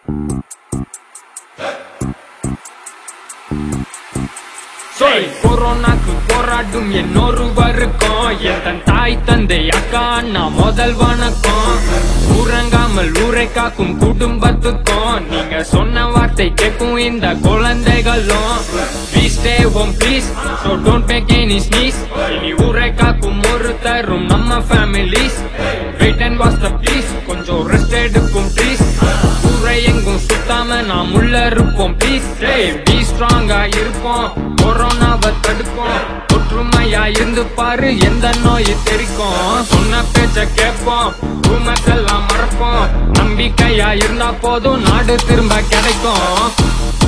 சொல் கொரோனாக்கு போராடும் என்னொருவருக்கும் என் தன் தாய் தந்தை அக்கா அண்ணா முதல் வணக்கம் ஊரங்காமல் ஊரை காக்கும் குடும்பத்துக்கும் நீங்க சொன்ன வார்த்தை கேட்கும் இந்த குழந்தைகளும் Please stay home please so don't make any sneeze இனி ஊரை காக்கும் ஒரு தரும் நம்ம families wait and watch the please கொஞ்சம் ரெஸ்ட் எடுக்கும் please ஊரை எங்கும் சுத்தாம நாம் உள்ள இருப்போம் ப்ளீஸ் பி ஸ்ட்ராங்கா இருப்போம் கொரோனாவை தடுப்போம் ஒற்றுமையா இருந்து பாரு எந்த நோய் தெரிக்கும் சொன்ன பேச்ச கேட்போம் ரூமக்கெல்லாம் மறப்போம் நம்பிக்கையா இருந்தா போதும் நாடு திரும்ப கிடைக்கும்